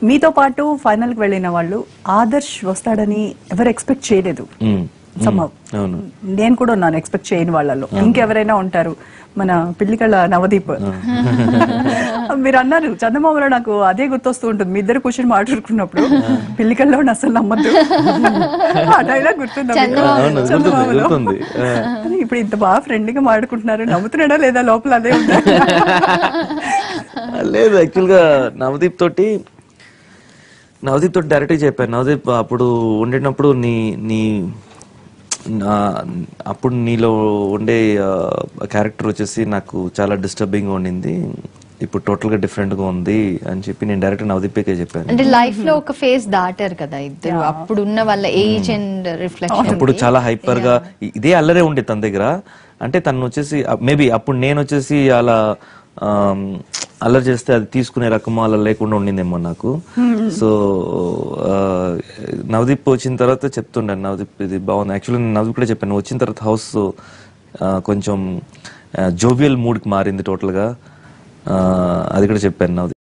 మీతో పాటు ఫైనల్ కి వెళ్ళిన వాళ్ళు ఆదర్శ్ వస్తాడని ఎవరు ఎక్స్పెక్ట్ చేయలేదు మ్మ్. Somehow. అవును నేను కూడా ఉన్నాను ఎక్స్పెక్ట్ చేయని వాళ్ళలో ఇంకెవరైనా ఉంటారు మన పిల్లికళ్ళ నవదీప్ మీరు అన్నారు చందమామలో నాకు అదే గుర్తొస్తూ ఉంటుంది మీ ఇద్దరు కూర్చొని మాట్లాడుకున్నప్పుడు పిల్లికల్లో అసలు నమ్మద్దు ఆ డైలాగ్ గుర్తుందా మీకు? అవును, గుర్తుంది, చందమామలో. గుర్తుంది. ఆ. అరే, ఇప్పుడు ఇంత బాగా ఫ్రెండ్లీగా మాట్లాడుకుంటున్నారు నవ్వుతున్నాడా లేదా లోపల అదే ఉందా లేదు యాక్చువల్ గా నవదీప్ తోటి నవదీప్ తోటి డైరెక్ట్ చెప్పాను నవదీప్ అప్పుడు ఉండేటప్పుడు నీ నీ నా- అప్పుడు నీలో ఉండే క్యారెక్టర్ వచ్చేసి నాకు చాలా డిస్టర్బింగ్ ఉండింది ఇప్పుడు టోటల్ గా డిఫరెంట్ గా ఉంది అని చెప్పి నేను డైరెక్ట్ నవదీప్కే చెప్పాను అంటే లైఫ్ లో ఒక ఫేస్ దాటారు కదా ఇద్దరు అప్పుడు ఉన్న వాళ్ళ ఏజ్ అండ్ రిఫ్లెక్షన్ అప్పుడు చాలా హైపర్ గా ఇ- ఇదే అల్లరే ఉండే తన దగ్గర అంటే తను వచ్చేసి మేబీ అప్పుడు నేను వచ్చేసి అలా ఆమ్, అల్లరి చేస్తే అది తీసుకునే రకము అలా లేకుండా ఉండిందేమో నాకు సో ఆ, నవదీప్ వచ్చిన తర్వాత చెప్తుండాను నవదీప్ ఇది బాగుంది యాక్చువల్లీ నేను నవదీప్ కూడా చెప్పాను వచ్చిన తర్వాత హౌస్ కొంచెం జోవియల్ మూడ్కి మారింది టోటల్గా అది కూడా చెప్పాను నవదీప్